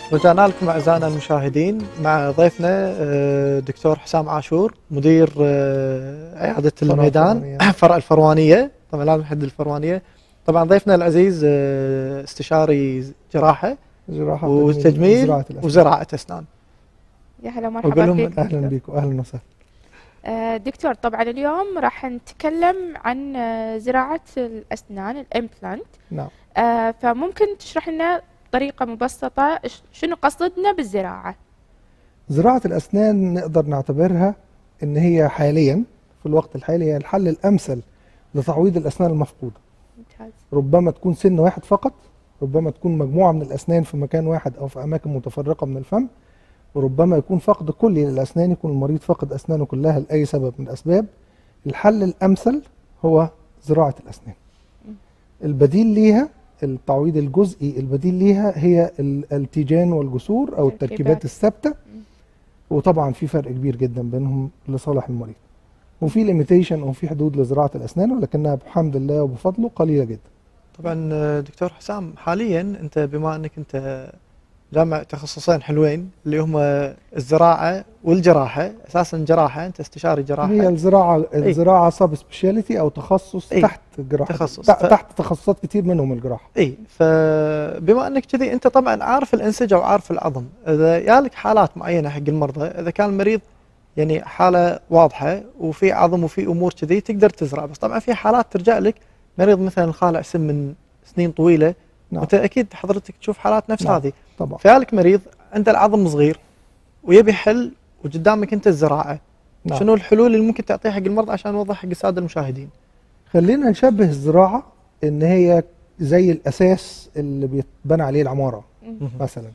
رجعنا لكم اعزائنا المشاهدين مع ضيفنا آه، دكتور حسام عاشور مدير آه، عياده فرع الميدان الفروانية. فرع الفروانيه طبعا لازم نحدد الفروانيه طبعا ضيفنا العزيز آه، استشاري جراحه جراحة وتجميل وزراعة الأسنان. وزراعه اسنان يا هلا وقول مرحبا لهم فيك أهلا بك وأهلا وسهلا آه، دكتور طبعا اليوم راح نتكلم عن آه، زراعة الأسنان الإمبلانت نعم آه، فممكن تشرح لنا بطريقة مبسطة إيش- شنو قصدنا بالزراعة زراعة الأسنان نقدر نعتبرها إن هي حاليا في الوقت الحالي هي الحل الأمثل لتعويض الأسنان المفقودة ممتاز ربما تكون سن واحد فقط ربما تكون مجموعة من الأسنان في مكان واحد أو في أماكن متفرقة من الفم وربما يكون فقد كلي للأسنان يكون المريض فقد أسنانه كلها لأي سبب من الأسباب الحل الأمثل هو زراعة الأسنان البديل ليها التعويض الجزئي البديل ليها هي ال- التيجان والجسور أو تركيبات. التركيبات الثابتة وطبعا في فرق كبير جدا بينهم لصالح المريض وفي ليميتيشن او في حدود لزراعه الاسنان ولكنها بحمد الله وبفضله قليله جدا طبعا آه، دكتور حسام حاليا انت بما انك انت جامع تخصصين حلوين اللي هم الزراعه والجراحه اساسا جراحه انت استشاري جراحه هي الزراعه الزراعه سب سبيشاليتي او تخصص إيه. تحت الجراحه تخصص. تحت, ف- تحت تخصصات كتير منهم الجراحه اي فبما انك كذي انت طبعا عارف الانسجه وعارف العظم اذا جالك حالات معينه حق المرضى اذا كان المريض يعني حاله واضحه وفي عظم وفي امور كذي تقدر تزرع بس طبعا في حالات ترجع لك مريض مثلا خالع سم من سنين طويله نعم وانت اكيد حضرتك تشوف حالات نفس نعم. هذه طبعا فيالك مريض عنده العظم صغير ويبي حل وقدامك انت الزراعه نعم. شنو الحلول اللي ممكن تعطيها حق المرضى عشان نوضح حق الساده المشاهدين خلينا نشبه الزراعه ان هي زي الاساس اللي بيتبنى عليه العماره مم. مثلا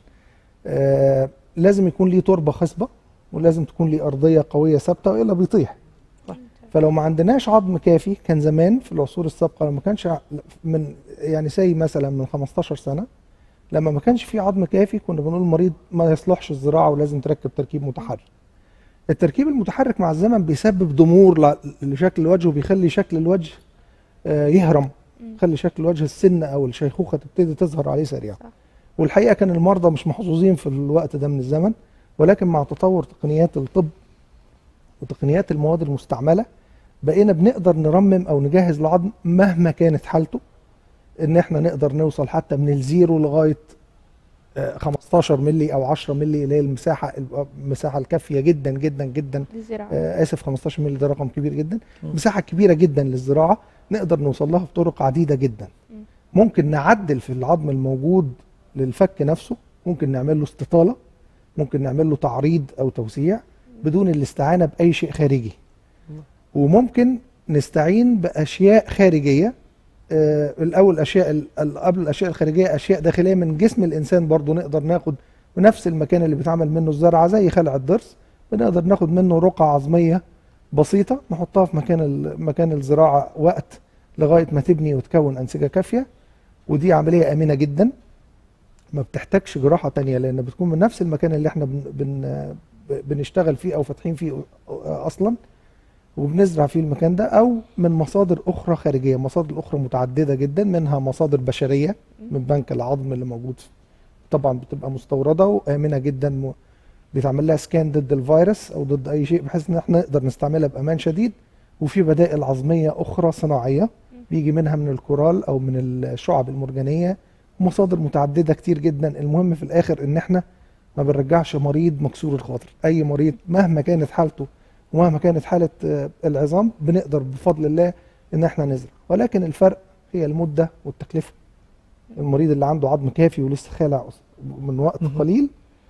آه لازم يكون ليه تربه خصبه ولازم تكون ليه ارضيه قويه ثابته والا بيطيح فلو ما عندناش عظم كافي كان زمان في العصور السابقه لما كانش ع- من يعني سي مثلا من 15 سنه لما ما كانش في عظم كافي كنا بنقول المريض ما يصلحش الزراعه ولازم تركب تركيب متحرك التركيب المتحرك مع الزمن بيسبب ضمور ل- لشكل الوجه وبيخلي شكل الوجه آه، يهرم مم. يخلي شكل الوجه السن او الشيخوخه تبتدي تظهر عليه سريعا صح. والحقيقه كان المرضى مش محظوظين في الوقت ده من الزمن ولكن مع تطور تقنيات الطب وتقنيات المواد المستعمله بقينا بنقدر نرمم او نجهز العظم مهما كانت حالته ان احنا نقدر نوصل حتى من الزيرو لغايه آه، 15 ملي او 10 ملي اللي هي المساحه المساحه الكافيه جدا جدا جدا للزراعة آه، اسف 15 ملي ده رقم كبير جدا مم. مساحه كبيره جدا للزراعه نقدر نوصل لها بطرق عديده جدا مم. ممكن نعدل في العظم الموجود للفك نفسه ممكن نعمل له استطاله ممكن نعمل له تعريض او توسيع بدون الاستعانه باي شيء خارجي مم. وممكن نستعين باشياء خارجيه آه، الاول اشياء ال- ال- قبل الاشياء الخارجيه اشياء داخليه من جسم الانسان برضو نقدر ناخد بنفس المكان اللي بيتعمل منه الزرعه زي خلع الضرس بنقدر ناخد منه رقعة عظمية بسيطة نحطها في مكان ال- مكان الزراعة وقت لغاية ما تبني وتكون أنسجة كافية ودي عملية آمنة جدا ما بتحتاجش جراحة تانية لأن بتكون من نفس المكان اللي احنا بن بن بنشتغل فيه أو فاتحين فيه أصلا وبنزرع فيه المكان ده أو من مصادر أخرى خارجية مصادر أخرى متعددة جدا منها مصادر بشرية من بنك العظم اللي موجود طبعا بتبقى مستوردة وآمنة جدا م- بيتعمل لها سكان ضد الفيروس او ضد اي شيء بحيث ان احنا نقدر نستعملها بامان شديد وفي بدائل عظميه اخرى صناعيه بيجي منها من الكورال او من الشعب المرجانيه مصادر متعدده كتير جدا المهم في الاخر ان احنا ما بنرجعش مريض مكسور الخاطر اي مريض مهما كانت حالته ومهما كانت حاله آه، العظام بنقدر بفضل الله ان احنا نزرع ولكن الفرق هي المده والتكلفه المريض اللي عنده عظم كافي ولسه خالع من وقت مهم. قليل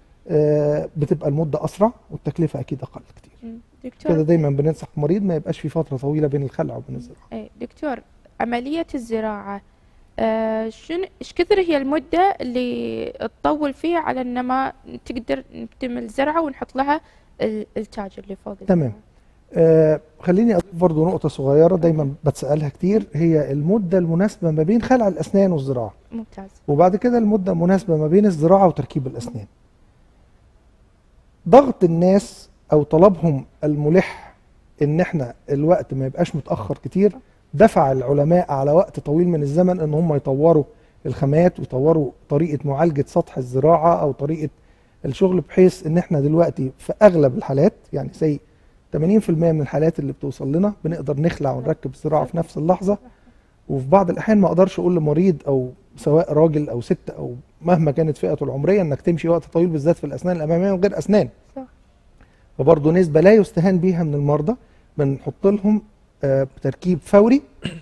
آه، بتبقى المده اسرع والتكلفه اكيد اقل كتير مم. كده دكتور دايما بننصح المريض ما يبقاش في فتره طويله بين الخلع وبين الزراعه إيه، دكتور عملية الزراعة آه شنو ايش كثر هي المدة اللي تطول فيها على ان ما تقدر نتم الزرعة ونحط لها ال- التاج اللي فوق تمام. الزرعة؟ آه خليني اضيف برضو نقطه صغيره دايما بتسالها كتير هي المده المناسبه ما بين خلع الاسنان والزراعه ممتاز وبعد كده المده المناسبه ما بين الزراعه وتركيب الاسنان ضغط الناس او طلبهم الملح ان احنا الوقت ما يبقاش متاخر كتير دفع العلماء على وقت طويل من الزمن ان هم يطوروا الخامات ويطوروا طريقه معالجه سطح الزراعه او طريقه الشغل بحيث ان احنا دلوقتي في اغلب الحالات يعني زي 80% من الحالات اللي بتوصل لنا بنقدر نخلع ونركب الزراعه في نفس اللحظه وفي بعض الاحيان ما اقدرش اقول لمريض او سواء راجل او ست او مهما كانت فئته العمريه انك تمشي وقت طويل بالذات في الاسنان الاماميه من غير اسنان صح. فبرضه نسبه لا يستهان بيها من المرضى بنحط لهم آه، تركيب فوري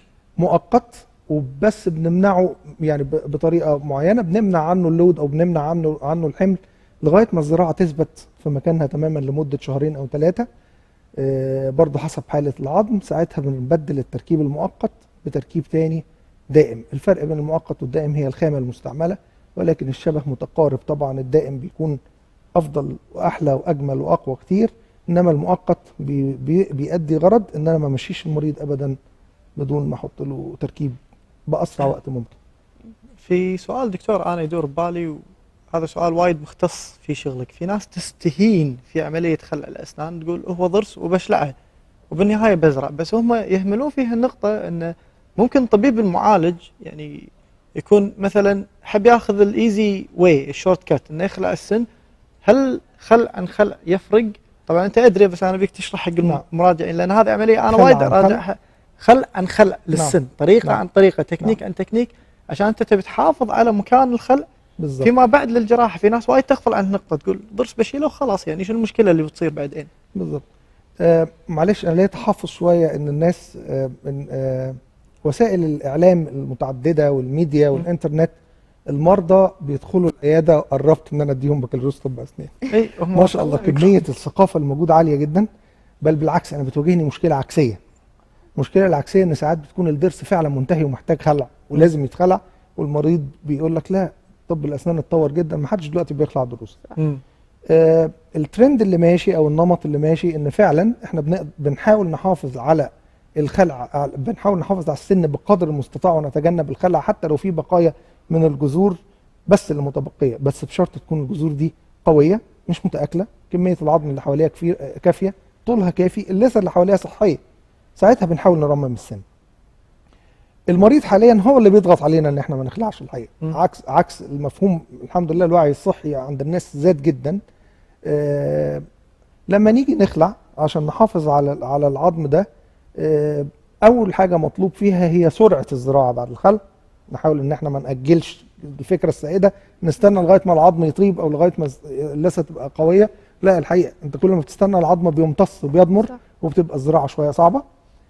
مؤقت وبس بنمنعه يعني ب- بطريقه معينه بنمنع عنه اللود او بنمنع عنه عنه الحمل لغايه ما الزراعه تثبت في مكانها تماما لمده شهرين او ثلاثه برضه حسب حاله العظم ساعتها بنبدل التركيب المؤقت بتركيب تاني دائم الفرق بين المؤقت والدائم هي الخامه المستعمله ولكن الشبه متقارب طبعا الدائم بيكون افضل واحلى واجمل واقوى كتير انما المؤقت بي بي بيأدي غرض ان انا ما امشيش المريض ابدا بدون ما احط له تركيب باسرع وقت ممكن في سؤال دكتور انا يدور ببالي وهذا سؤال وايد مختص في شغلك في ناس تستهين في عمليه خلع الاسنان تقول هو ضرس وبشلعه وبالنهايه بزرع بس هم يهملون فيها النقطه انه ممكن طبيب المعالج يعني يكون مثلا حب ياخذ الايزي واي الشورت كات انه يخلع السن هل خلع عن خلع يفرق؟ طبعا انت ادري بس انا بيك تشرح حق نعم. المراجعين لان هذه عمليه انا خلع وايد عن خلع؟ اراجعها خلع عن خلع للسن طريقه نعم. عن طريقه تكنيك عن تكنيك عشان انت تبي تحافظ على مكان الخلع بالظبط فيما بعد للجراحه في ناس وايد تغفل عن النقطه تقول ضرس بشيله وخلاص يعني شو المشكله اللي بتصير بعدين؟ بالظبط آه معلش انا ليا تحفظ شويه ان الناس آه من آه وسائل الاعلام المتعدده والميديا والانترنت المرضى بيدخلوا العياده قربت ان انا اديهم بكالوريوس طب اسنان اي هم ما شاء الله كميه الثقافه الموجوده عاليه جدا بل بالعكس انا بتواجهني مشكله عكسيه المشكله العكسيه ان ساعات بتكون الضرس فعلا منتهي ومحتاج خلع ولازم يتخلع والمريض بيقول لك لا طب الاسنان اتطور جدا ما حدش دلوقتي بيخلع ضروس مم. آه الترند اللي ماشي او النمط اللي ماشي ان فعلا احنا بنق- بنحاول نحافظ على الخلع على- بنحاول نحافظ على السن بقدر المستطاع ونتجنب الخلع حتى لو في بقايا من الجذور بس اللي متبقيه بس بشرط تكون الجذور دي قويه مش متاكله كميه العظم اللي حواليها كفير آه، كافيه طولها كافي اللثه اللي حواليها صحيه ساعتها بنحاول نرمم السن المريض حاليا هو اللي بيضغط علينا ان احنا ما نخلعش الحقيقه مم. عكس عكس المفهوم الحمد لله الوعي الصحي عند الناس زاد جدا آه لما نيجي نخلع عشان نحافظ على على العظم ده آه اول حاجه مطلوب فيها هي سرعه الزراعه بعد الخلع نحاول ان احنا ما ناجلش الفكره السائده نستنى لغايه ما العظم يطيب او لغايه ما اللثه تبقى قويه لا الحقيقه انت كل ما بتستنى العظم بيمتص وبيضمر صح. وبتبقى الزراعه شويه صعبه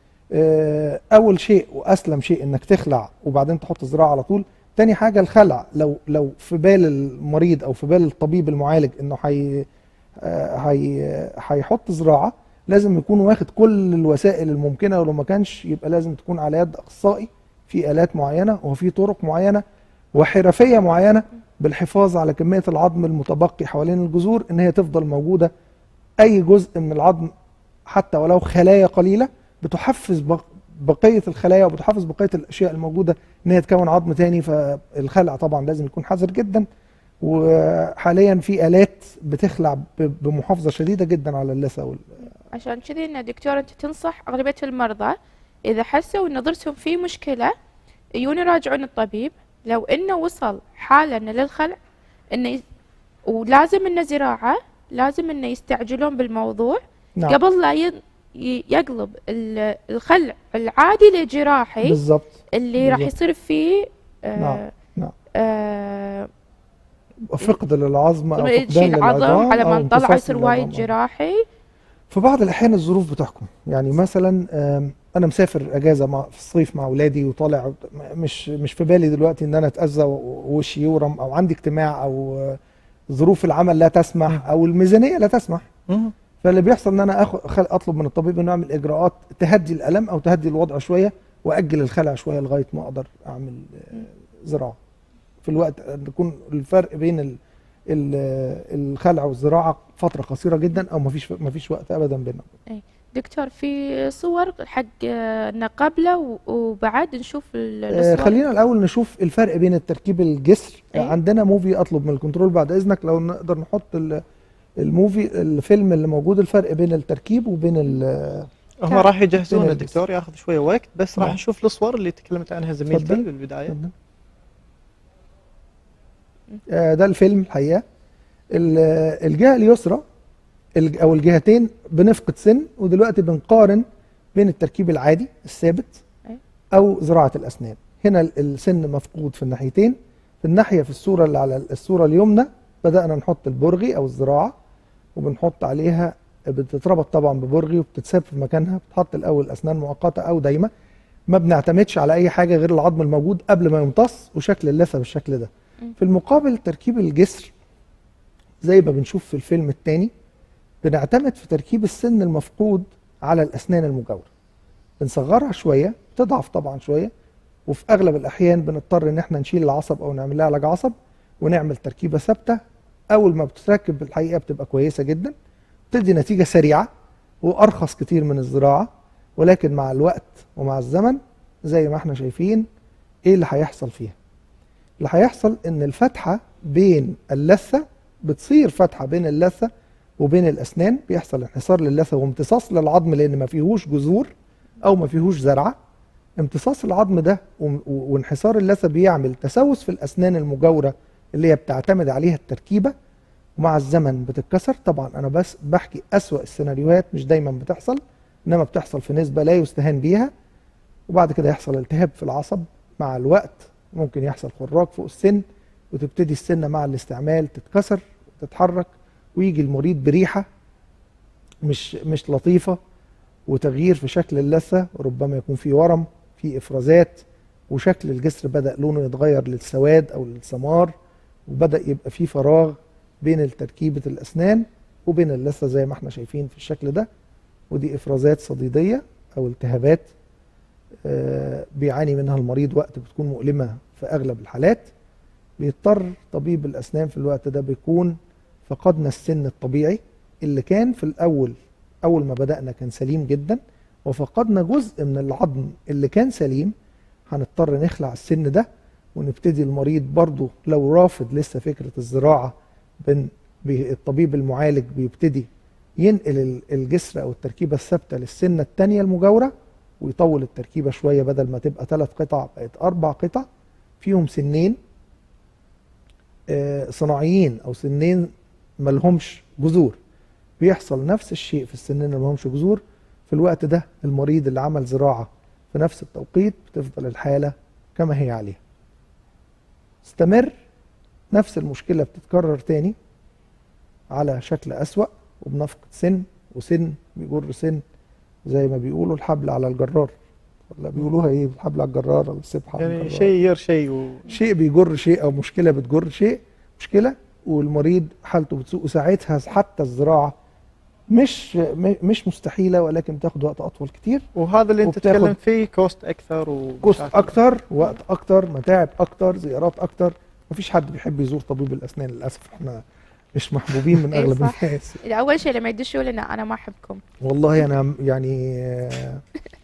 آه، اول شيء واسلم شيء انك تخلع وبعدين تحط الزراعه على طول تاني حاجه الخلع لو لو في بال المريض او في بال الطبيب المعالج انه حي آه، هي هيحط زراعه لازم يكون واخد كل الوسائل الممكنه ولو ما كانش يبقى لازم تكون على يد اخصائي في الات معينه وفي طرق معينه وحرفيه معينه بالحفاظ على كميه العظم المتبقي حوالين الجذور ان هي تفضل موجوده اي جزء من العظم حتى ولو خلايا قليله بتحفز بق- بقيه الخلايا وبتحفز بقيه الاشياء الموجوده ان هي تكون عظم تاني فالخلع طبعا لازم يكون حذر جدا وحاليا في الات بتخلع ب- بمحافظه شديده جدا على اللثه وال... عشان كذي ان دكتور انت تنصح اغلبيه المرضى اذا حسوا ان ضرسهم فيه مشكله يجون يراجعون الطبيب لو انه وصل حاله انه للخلع انه ي... ولازم انه زراعه لازم انه يستعجلون بالموضوع نعم قبل لا ي... ي- يقلب ال- الخلع العادي لجراحي بالظبط اللي راح بالظبط. يصير فيه نعم، آه نعم. آه فقد للعظم او فقدان يشيل عظم للعظام على أو ما نطلع امتصاص يصير وايد للعظام. جراحي في بعض الاحيان الظروف بتحكم يعني مثلا آم، انا مسافر اجازه مع في الصيف مع اولادي وطالع م- مش مش في بالي دلوقتي ان انا اتاذى و- ووشي يورم او عندي اجتماع او آه، ظروف العمل لا تسمح او الميزانيه لا تسمح مم. فاللي بيحصل ان انا اخد خل- اطلب من الطبيب انه يعمل اجراءات تهدي الالم او تهدي الوضع شويه واجل الخلع شويه لغايه ما اقدر اعمل آه، زراعه في الوقت أن يكون الفرق بين ال ال الخلع والزراعه فتره قصيره جدا او ما فيش ما فيش وقت ابدا بينهم دكتور في صور حق آه، انه قبله و- وبعد نشوف ال- آه، الصور خلينا الاول نشوف الفرق بين التركيب الجسر أيوة. عندنا موفي اطلب من الكنترول بعد اذنك لو نقدر نحط ال- الموفي الفيلم اللي موجود الفرق بين التركيب وبين ال- هم كان- راح يجهزون بين الدكتور ياخذ شويه وقت بس راح نعم. نشوف الصور اللي تكلمت عنها زميلتي تفضل. بالبدايه آه، ده الفيلم الحقيقه ال- الجهه اليسرى الج- او الجهتين بنفقد سن ودلوقتي بنقارن بين التركيب العادي الثابت أي. او زراعه الاسنان هنا ال- السن مفقود في الناحيتين في الناحيه في الصوره اللي على الصوره اليمنى بدانا نحط البرغي او الزراعه وبنحط عليها بتتربط طبعا ببرغي وبتتساب في مكانها بتحط الاول اسنان مؤقته او دايمه ما بنعتمدش على اي حاجه غير العظم الموجود قبل ما يمتص وشكل اللثه بالشكل ده مم. في المقابل تركيب الجسر زي ما بنشوف في الفيلم الثاني بنعتمد في تركيب السن المفقود على الاسنان المجاوره بنصغرها شويه بتضعف طبعا شويه وفي اغلب الاحيان بنضطر ان احنا نشيل العصب او نعمل لها علاج عصب ونعمل تركيبه ثابته اول ما بتتركب الحقيقه بتبقى كويسه جدا بتدي نتيجه سريعه وارخص كتير من الزراعه ولكن مع الوقت ومع الزمن زي ما احنا شايفين ايه اللي هيحصل فيها اللي هيحصل ان الفتحه بين اللثه بتصير فتحه بين اللثه وبين الاسنان بيحصل انحسار للثه وامتصاص للعظم لان ما فيهوش جذور او ما فيهوش زرعه امتصاص العظم ده و- و- وانحسار اللثه بيعمل تسوس في الاسنان المجاوره اللي هي بتعتمد عليها التركيبه ومع الزمن بتتكسر طبعا انا بس بحكي اسوأ السيناريوهات مش دايما بتحصل انما بتحصل في نسبه لا يستهان بيها وبعد كده يحصل التهاب في العصب مع الوقت ممكن يحصل خراج فوق السن وتبتدي السنه مع الاستعمال تتكسر وتتحرك ويجي المريض بريحه مش مش لطيفه وتغيير في شكل اللثه ربما يكون في ورم في افرازات وشكل الجسر بدا لونه يتغير للسواد او للسمار وبدا يبقى في فراغ بين تركيبه الاسنان وبين اللثه زي ما احنا شايفين في الشكل ده ودي افرازات صديديه او التهابات آه، بيعاني منها المريض وقت بتكون مؤلمه في اغلب الحالات بيضطر طبيب الاسنان في الوقت ده بيكون فقدنا السن الطبيعي اللي كان في الاول اول ما بدانا كان سليم جدا وفقدنا جزء من العظم اللي كان سليم هنضطر نخلع السن ده ونبتدي المريض برضه لو رافض لسه فكره الزراعه بن بي- الطبيب المعالج بيبتدي ينقل ال- الجسر او التركيبه الثابته للسنه الثانيه المجاوره ويطول التركيبه شويه بدل ما تبقى ثلاث قطع بقت اربع قطع فيهم سنين آه، صناعيين او سنين ملهمش جذور بيحصل نفس الشيء في السنين اللي ملهمش جذور في الوقت ده المريض اللي عمل زراعه في نفس التوقيت بتفضل الحاله كما هي عليها استمر نفس المشكله بتتكرر تاني على شكل اسوأ وبنفقد سن وسن بيجر سن زي ما بيقولوا الحبل على الجرار ولا بيقولوها ايه الحبل على الجرار او السبحه على يعني الجرار. شيء ير شيء و... شيء بيجر شيء او مشكله بتجر شيء مشكله والمريض حالته بتسوء وساعتها حتى الزراعه مش م- مش مستحيله ولكن بتاخد وقت اطول كتير وهذا اللي انت وبتاخد- تتكلم فيه كوست اكثر كوست ومشاكل. اكتر وقت اكتر متاعب اكتر زيارات اكتر مفيش حد بيحب يزور طبيب الاسنان للاسف احنا مش محبوبين من إيه اغلب صح. الناس اول شيء لما يدشوا لنا انا ما احبكم والله انا يعني آه،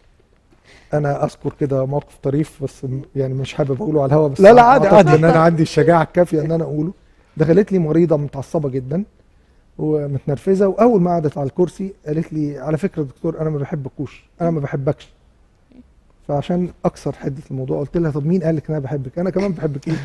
انا اذكر كده موقف طريف بس م- يعني مش حابب اقوله على الهواء بس لا، لا، عادي، أعتقد عادي. ان انا عندي الشجاعه الكافيه ان انا اقوله دخلت لي مريضه متعصبه جدا ومتنرفزه واول ما قعدت على الكرسي قالت لي على فكره يا دكتور انا ما بحبكوش انا ما بحبكش فعشان اكسر حده الموضوع قلت لها طب مين قال لك ان انا بحبك انا كمان بحبك ايه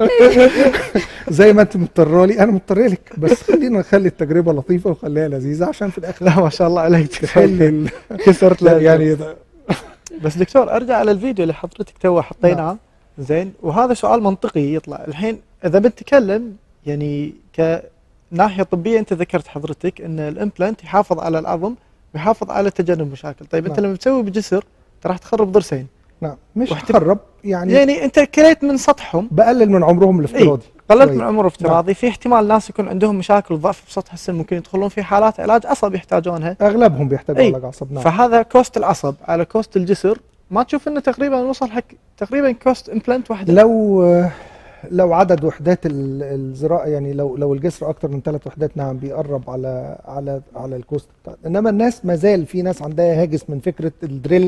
زي ما انت مضطره لي انا مضطر لك بس خلينا نخلي التجربه لطيفه وخليها لذيذه عشان في الاخر لا ما شاء الله عليك تحل ال- كسرت لا له يعني بس دكتور ارجع على الفيديو اللي حضرتك تو حطيناه زين وهذا سؤال منطقي يطلع الحين اذا بنتكلم يعني كناحيه طبيه انت ذكرت حضرتك ان الامبلانت يحافظ على العظم ويحافظ على تجنب مشاكل طيب انت نعم. لما تسوي بجسر انت راح تخرب ضرسين نعم مش واحتف- تخرب يعني, يعني انت كليت من سطحهم بقلل من عمرهم الافتراضي قللت شوي. من عمر افتراضي في احتمال ناس يكون عندهم مشاكل ضعف بسطح السن ممكن يدخلون في حالات علاج عصب يحتاجونها اغلبهم بيحتاجوا أي. علاج عصب نعم فهذا كوست العصب على كوست الجسر ما تشوف انه تقريبا وصل حق تقريبا كوست امبلانت واحده لو لو عدد وحدات ال- الزراعه يعني لو لو الجسر اكتر من ثلاث وحدات نعم بيقرب على على على الكوست بتاع انما الناس ما زال في ناس عندها هاجس من فكره الدريل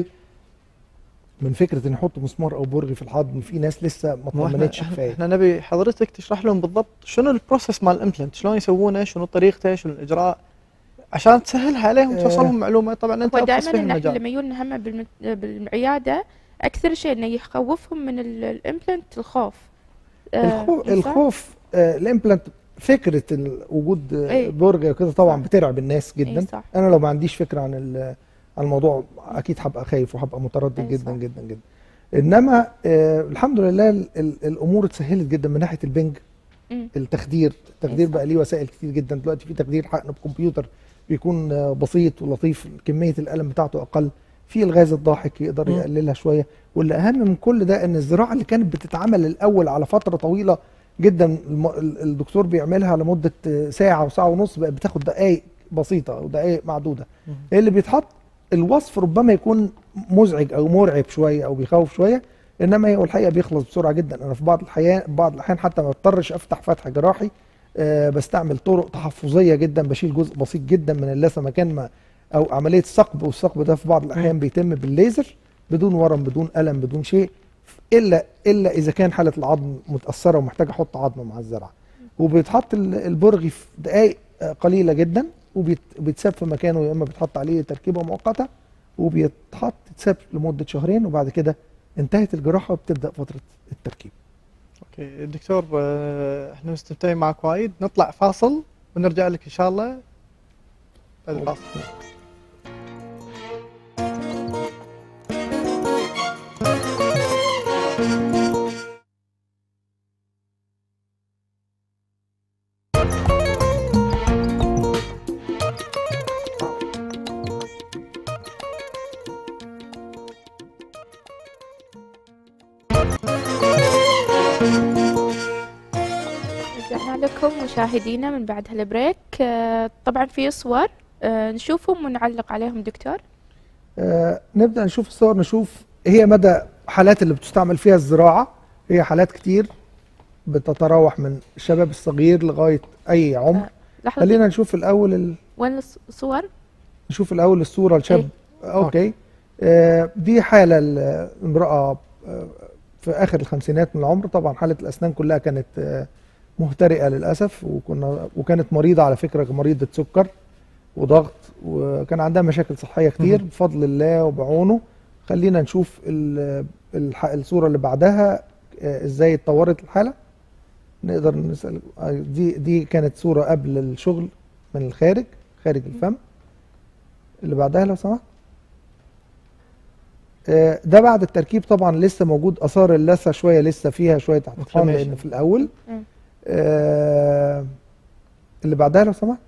من فكره ان يحطوا مسمار او برغي في الحضن في ناس لسه ما مو احنا طمنتش احنا, كفايه احنا نبي حضرتك تشرح لهم بالضبط شنو البروسيس مال الامبلانت شلون يسوونه شنو طريقته شنو الاجراء عشان تسهلها عليهم آه. توصلهم معلومه طبعا انت هو ابحث دائما في إن احنا المجال لما يجونا هم بالمت... بالعياده اكثر شيء انه يخوفهم من ال- الامبلانت الخوف آه، الخوف صح؟ الخوف آه الامبلانت فكره ال- وجود آه، إيه. برج كده طبعا صح. بترعب الناس اي جدا صح انا لو ما عنديش فكره عن ال- عن الموضوع اكيد هبقى خايف وهبقى متردد أي جدا صح. جدا جدا انما آه الحمد لله ال- ال- الامور اتسهلت جدا من ناحيه البنج مم. التخدير التخدير صح. بقى ليه وسائل كتير جدا دلوقتي في تخدير حقن بكمبيوتر بيكون آه، بسيط ولطيف كميه الالم بتاعته اقل في الغاز الضاحك يقدر مم. يقللها شويه واللي اهم من كل ده ان الزراعه اللي كانت بتتعمل الاول على فتره طويله جدا الم- ال- الدكتور بيعملها لمده آه، ساعه وساعه ونص بقت بتاخد دقائق بسيطه او دقائق معدوده مم. اللي بيتحط الوصف ربما يكون مزعج او مرعب شويه او بيخوف شويه انما هو الحقيقه بيخلص بسرعه جدا انا في بعض الاحيان بعض الاحيان حتى ما بضطرش افتح فتح جراحي أه بستعمل طرق تحفظيه جدا بشيل جزء بسيط جدا من اللثه مكان ما او عمليه ثقب والثقب ده في بعض الاحيان بيتم بالليزر بدون ورم بدون الم بدون شيء الا الا اذا كان حاله العظم متاثره ومحتاج احط عظم مع الزرعه وبيتحط ال- البرغي في دقائق آه، قليله جدا وبيتساب في مكانه يا اما بيتحط عليه تركيبه مؤقته وبيتحط يتساب لمده شهرين وبعد كده انتهت الجراحه وبتبدا فتره التركيب اوكي دكتور آه، احنا مستمتعين معك وايد نطلع فاصل ونرجع لك ان شاء الله بعد الفاصل رجعنا لكم مشاهدينا من بعد هالبريك آه، طبعا في صور آه، نشوفهم ونعلق عليهم دكتور آه نبدا نشوف الصور نشوف هي مدى حالات اللي بتستعمل فيها الزراعه هي حالات كتير بتتراوح من الشباب الصغير لغايه اي عمر آه، لحظة خلينا نشوف الاول ال... وين الص- الصور نشوف الاول الصوره الشاب اوكي آه دي حاله ل- امراه آه في اخر الخمسينات من العمر طبعا حاله الاسنان كلها كانت آه مهترئه للاسف وكنا وكانت مريضه على فكره مريضه سكر وضغط وكان عندها مشاكل صحيه كتير مهم. بفضل الله وبعونه خلينا نشوف ال- الح- الصوره اللي بعدها آه ازاي اتطورت الحاله نقدر نسال آه، دي دي كانت صوره قبل الشغل من الخارج خارج الفم اللي بعدها لو سمحت آه، ده بعد التركيب طبعا لسه موجود اثار اللثه شويه لسه فيها شويه احتقان Inflammation. لان في الاول مم. آه، اللي بعدها لو سمحت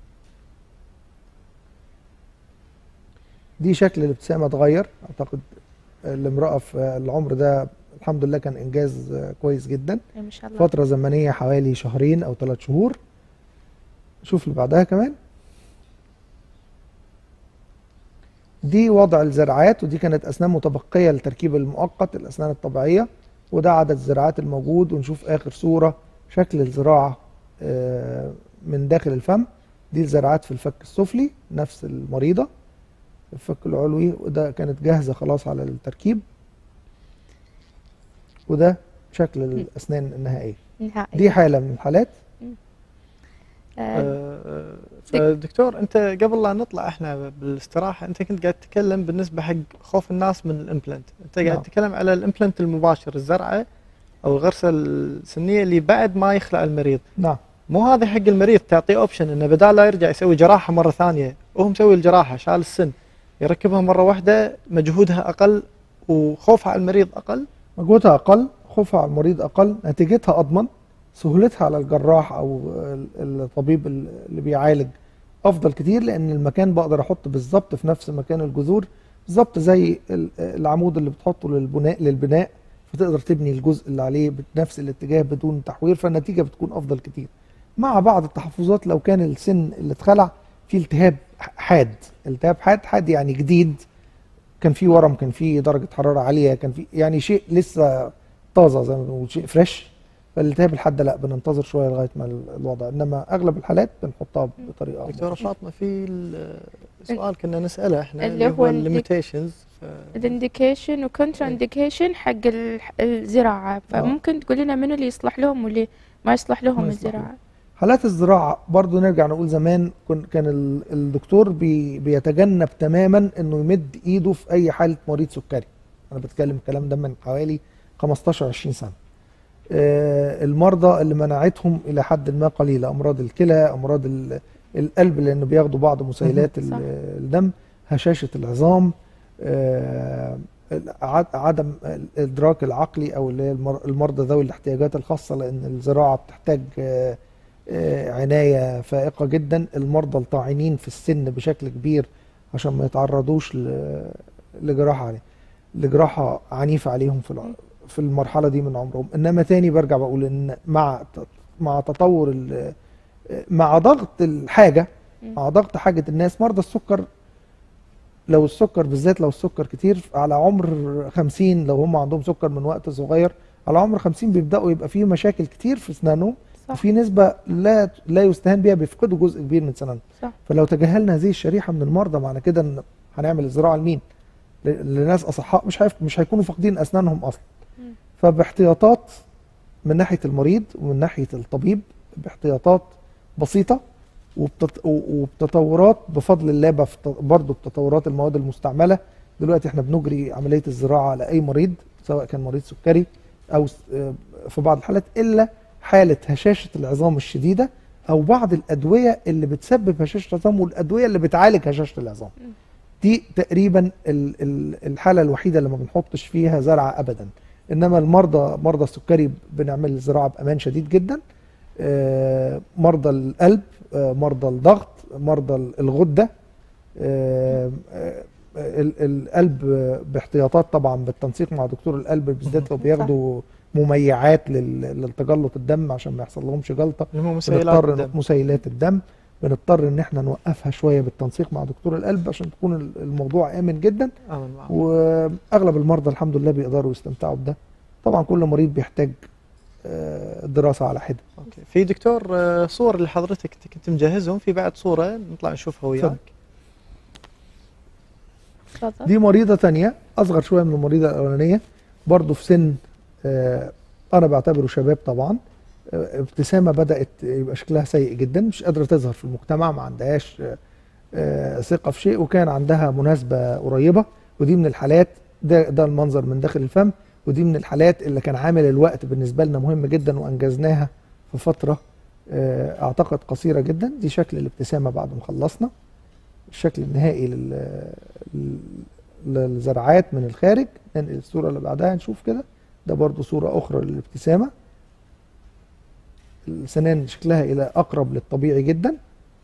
دي شكل الابتسامه اتغير اعتقد الامراه في العمر ده الحمد لله كان انجاز آه، كويس جدا إيه، ما شاء الله فتره زمنيه حوالي شهرين او ثلاث شهور شوف اللي بعدها كمان دي وضع الزراعات ودي كانت اسنان متبقيه للتركيب المؤقت الاسنان الطبيعيه وده عدد الزراعات الموجود ونشوف اخر صوره شكل الزراعه آه، من داخل الفم دي الزراعات في الفك السفلي نفس المريضه الفك العلوي وده كانت جاهزه خلاص على التركيب وده شكل الاسنان النهائيه نهائي دي حاله من الحالات آه، آه، فدكتور انت قبل لا نطلع احنا بالاستراحه انت كنت قاعد تتكلم بالنسبه حق خوف الناس من الامبلنت انت قاعد نعم. تتكلم على الامبلنت المباشر الزرعه او الغرسه السنيه اللي بعد ما يخلع المريض نعم مو هذا حق المريض تعطيه اوبشن انه بدال لا يرجع يسوي جراحه مره ثانيه وهو مسوي الجراحه شال السن يركبها مره واحده مجهودها اقل وخوفها على المريض اقل مجهودها اقل خوفها على المريض اقل نتيجتها اضمن سهولتها على الجراح او ال- الطبيب ال- اللي بيعالج افضل كتير لان المكان بقدر احط بالظبط في نفس مكان الجذور بالظبط زي ال- العمود اللي بتحطه للبناء للبناء فتقدر تبني الجزء اللي عليه بنفس الاتجاه بدون تحوير فالنتيجه بتكون افضل كتير مع بعض التحفظات لو كان السن اللي اتخلع فيه التهاب حاد التهاب حاد حاد يعني جديد كان فيه ورم كان فيه درجه حراره عاليه كان فيه يعني شيء لسه طازه زي ما بنقول شيء فريش فالالتهاب الحاد لا بننتظر شويه لغايه ما ال- الوضع انما اغلب الحالات بنحطها بطريقه دكتوره مباشرة. فاطمه في ال- سؤال كنا نساله احنا اللي هو ال- الليميتيشنز الانديكيشن وكونترا انديكيشن حق ال- الزراعة فممكن تقول لنا منو اللي يصلح لهم واللي ما يصلح لهم ما يصلح الزراعة حالات الزراعه برضو نرجع نقول زمان كن كان ال- الدكتور بي بيتجنب تماما انه يمد ايده في اي حاله مريض سكري انا بتكلم الكلام ده من حوالي 15 20 سنه آه، المرضى اللي مناعتهم الى حد ما قليله امراض الكلى امراض ال- القلب لانه بياخدوا بعض مسيلات ال- صح. الدم هشاشه العظام آه، عد- عدم الادراك العقلي او اللي هي المر- المرضى ذوي الاحتياجات الخاصه لان الزراعه بتحتاج آه، آه، عنايه فائقه جدا المرضى الطاعنين في السن بشكل كبير عشان ما يتعرضوش ل- لجراحه عليه لجراحه عنيفه عليهم في الع- في المرحله دي من عمرهم انما تاني برجع بقول ان مع ت- مع تطور ال- مع ضغط الحاجه مم. مع ضغط حاجه الناس مرضى السكر لو السكر بالذات لو السكر كتير على عمر 50 لو هم عندهم سكر من وقت صغير على عمر 50 بيبداوا يبقى فيه مشاكل كتير في اسنانهم صح وفي نسبه لا لا يستهان بها بيفقدوا جزء كبير من سنانهم صح فلو تجاهلنا هذه الشريحه من المرضى معنى كده ان هنعمل الزراعه لمين؟ ل- لناس اصحاء مش هيف... مش هيكونوا فاقدين اسنانهم اصلا. مم. فباحتياطات من ناحيه المريض ومن ناحيه الطبيب باحتياطات بسيطه وبتط... و- وبتطورات بفضل الله بفت... برضه بتطورات المواد المستعمله دلوقتي احنا بنجري عمليه الزراعه على اي مريض سواء كان مريض سكري او س- آه، في بعض الحالات الا حاله هشاشه العظام الشديده او بعض الادويه اللي بتسبب هشاشه العظام والادويه اللي بتعالج هشاشه العظام مم. دي تقريبا ال- ال- الحاله الوحيده اللي ما بنحطش فيها زرع ابدا انما المرضى مرضى السكري بنعمل الزراعه بامان شديد جدا آه، مرضى القلب آه، مرضى الضغط مرضى الغده آه، آه، ال- القلب آه، باحتياطات طبعا بالتنسيق مع دكتور القلب بالذات لو بياخدوا مميعات لل- للتجلط الدم عشان ما يحصل لهمش جلطه اللي هو مسيلات بنضطر الدم مسيلات الدم بنضطر ان احنا نوقفها شويه بالتنسيق مع دكتور القلب عشان تكون ال- الموضوع امن جدا امن معه واغلب المرضى الحمد لله بيقدروا يستمتعوا بده طبعا كل مريض بيحتاج آه، دراسه على حده اوكي في دكتور آه، صور اللي حضرتك كنت مجهزهم في بعد صوره نطلع نشوفها اتفضل. وياك تفضل دي مريضه تانية اصغر شويه من المريضه الاولانيه برضه في سن آه، انا بعتبره شباب طبعا آه، ابتسامه بدات يبقى شكلها سيء جدا مش قادره تظهر في المجتمع ما عندهاش آه، آه، ثقه في شيء وكان عندها مناسبه قريبه ودي من الحالات ده ده المنظر من داخل الفم ودي من الحالات اللي كان عامل الوقت بالنسبه لنا مهم جدا وانجزناها في فتره آه، اعتقد قصيره جدا دي شكل الابتسامه بعد ما خلصنا الشكل النهائي لل- لل- للزرعات من الخارج ننقل الصوره اللي بعدها نشوف كده ده برضو صوره اخرى للابتسامه السنان شكلها الى اقرب للطبيعي جدا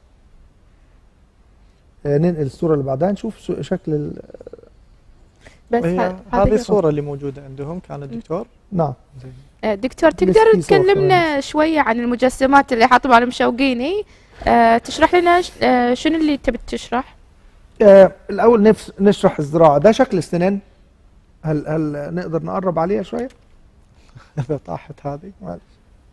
آه، ننقل الصوره اللي بعدها نشوف ش- شكل ال- بس وهي ه- هذه هذه الصوره اللي موجوده عندهم كان الدكتور نعم زين آه، دكتور بس تقدر في صور تكلمنا شوية عن المجسمات اللي حاطهم على مشوقيني آه، تشرح لنا ش- آه، شنو اللي تبي تشرح آه الاول نفس نشرح الزراعه ده شكل السنان هل هل نقدر نقرب عليها شويه اذا طاحت هذه معلش.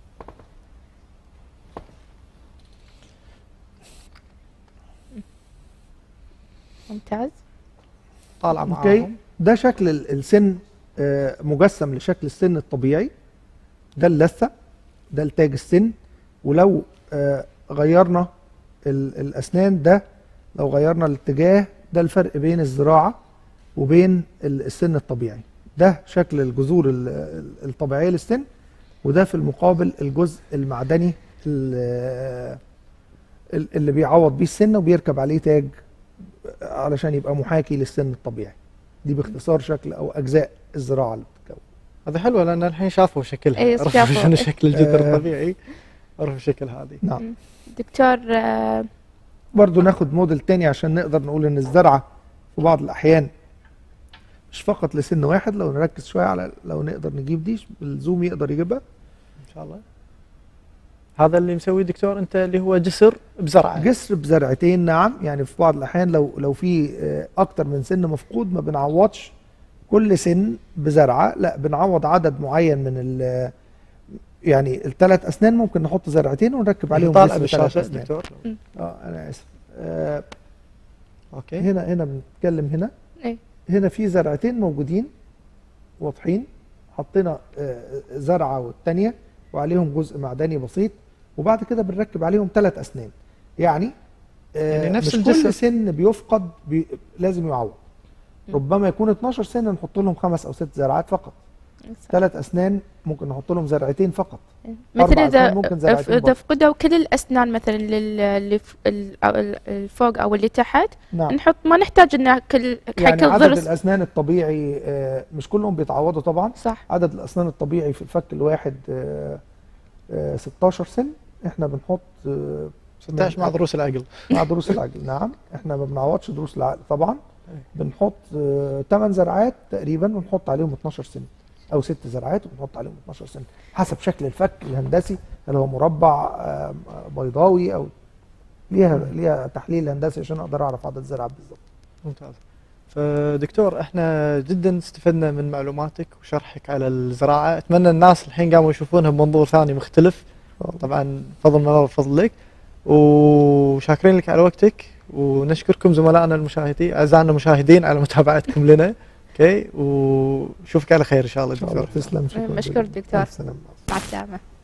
ممتاز طالعه اوكي معاهم ده شكل ال- السن آه، مجسم لشكل السن الطبيعي ده اللثه ده التاج السن ولو آه، غيرنا ال- الاسنان ده لو غيرنا الاتجاه ده الفرق بين الزراعه وبين ال- السن الطبيعي ده شكل الجذور ال- ال- الطبيعيه للسن وده في المقابل الجزء المعدني ال- ال- اللي بيعوض بيه السن وبيركب عليه تاج علشان يبقى محاكي للسن الطبيعي دي باختصار شكل او اجزاء الزراعه اللي بتتكون هذا حلوه لان الحين شافوا شكلها إيه، عرفوا شافوا. شنو شكل الجذر آه. الطبيعي عرفوا شكل هذه نعم دكتور آه، برضو ناخد موديل تاني عشان نقدر نقول ان الزرعه في بعض الاحيان مش فقط لسن واحد لو نركز شويه على لو نقدر نجيب دي الزوم يقدر يجيبها ان شاء الله هذا اللي مسويه دكتور انت اللي هو جسر بزرعه جسر بزرعتين نعم يعني في بعض الاحيان لو لو في آه، اكتر من سن مفقود ما بنعوضش كل سن بزرعه لا بنعوض عدد معين من ال يعني الثلاث اسنان ممكن نحط زرعتين ونركب عليهم طالعه جسر بالشاشه ثلاث أسنان. دكتور اه انا اسف آه اوكي هنا هنا بنتكلم هنا إيه. هنا في زرعتين موجودين واضحين حطينا آه، زرعه والثانيه وعليهم جزء معدني بسيط وبعد كده بنركب عليهم ثلاث اسنان يعني آه، يعني نفس مش الجسر. كل سن بيفقد بي لازم يعوض م. ربما يكون 12 سن نحط لهم خمس او ست زرعات فقط ثلاث اسنان ممكن نحط لهم زرعتين فقط مثل أربع اذا أسنان ممكن زرعتين اذا برضه. فقدوا كل الاسنان مثلا لل- اللي ف- ال- أو ال- الفوق او اللي تحت نعم نحط ما نحتاج ان كل حق يعني عدد الضرس الاسنان الطبيعي آه، مش كلهم بيتعوضوا طبعا صح عدد الاسنان الطبيعي في الفك الواحد آه، آه، 16 سن احنا بنحط آه، 16 مع ضروس العقل مع ضروس العقل نعم احنا ما بنعوضش ضروس العقل طبعا بنحط 8 زرعات تقريبا ونحط عليهم 12 سن او ست زرعات وبنحط عليهم 12 سن حسب شكل الفك الهندسي هل هو مربع آه، بيضاوي او ليها ليها تحليل هندسي عشان اقدر اعرف عدد الزرعات بالظبط ممتاز فدكتور احنا جدا استفدنا من معلوماتك وشرحك على الزراعه اتمنى الناس الحين قاموا يشوفونها بمنظور ثاني مختلف طبعا فضل من الله وفضل لك وشاكرين لك على وقتك ونشكركم زملائنا المشاهدين اعزائنا المشاهدين على متابعتكم لنا اوكي وشوفك على خير ان شاء الله ان شاء الله دكتور تسلم شكرا مشكور جزيلا. دكتور. ألف سلامة. مع السلامه